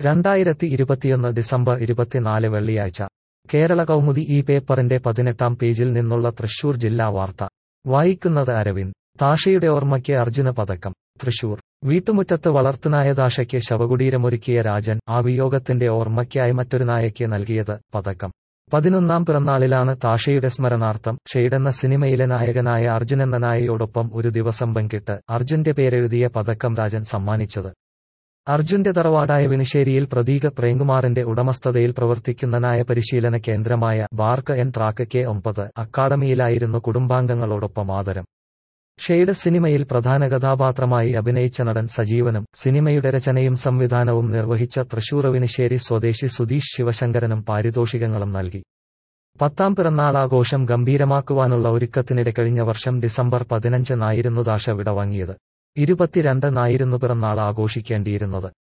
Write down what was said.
രണ്ടായിരത്തി ഇരുപത്തിയൊന്ന് ഡിസംബർ ഇരുപത്തിനാല് വെള്ളിയാഴ്ച കേരള കൗമുദി ഈ പേപ്പറിന്റെ പതിനെട്ടാം പേജിൽ നിന്നുള്ള തൃശൂർ ജില്ലാ വാർത്ത വായിക്കുന്നത് അരവിന്ദ് താഷയുടെ ഓർമ്മയ്ക്ക് അർജുന പതക്കം തൃശൂർ വീട്ടുമുറ്റത്ത് വളർത്തുനായ താഷയ്ക്ക് ശവകുടീരമൊരുക്കിയ രാജൻ ആ വിയോഗത്തിന്റെ ഓർമ്മയ്ക്കായി മറ്റൊരു നായയ്ക്ക് നൽകിയത് പതക്കം പതിനൊന്നാം പിറന്നാളിലാണ് താഷയുടെ സ്മരണാർത്ഥം ഷെയ്ഡെന്ന സിനിമയിലെ നായകനായ അർജുൻ എന്ന നായയോടൊപ്പം ഒരു ദിവസം പങ്കിട്ട് അർജുന്റെ പേരെഴുതിയ പതക്കം രാജൻ സമ്മാനിച്ചത് അർജുന്റെ തറവാടായ വിനിശ്ശേരിയിൽ പ്രതീക പ്രേംകുമാറിന്റെ ഉടമസ്ഥതയിൽ പ്രവർത്തിക്കുന്ന നായ പരിശീലന കേന്ദ്രമായ ബാർക്ക് എൻ ട്രാക്ക് കെ ഒമ്പത് അക്കാഡമിയിലായിരുന്നു കുടുംബാംഗങ്ങളോടൊപ്പം ആദരം ഷെയ്ഡ് സിനിമയിൽ പ്രധാന കഥാപാത്രമായി അഭിനയിച്ച നടൻ സജീവനും സിനിമയുടെ രചനയും സംവിധാനവും നിർവഹിച്ച തൃശൂർ വിനിശ്ശേരി സ്വദേശി സുധീഷ് ശിവശങ്കരനും പാരിതോഷികങ്ങളും നൽകി പത്താം പിറന്നാളാഘോഷം ഗംഭീരമാക്കുവാനുള്ള ഒരുക്കത്തിനിടെ കഴിഞ്ഞ വർഷം ഡിസംബർ പതിനഞ്ചിനായിരുന്നു ദാശ വിടവാങ്ങിയത് ഇരുപത്തിരണ്ടിനായിരുന്നു പിറന്നാൾ ആഘോഷിക്കേണ്ടിയിരുന്നത്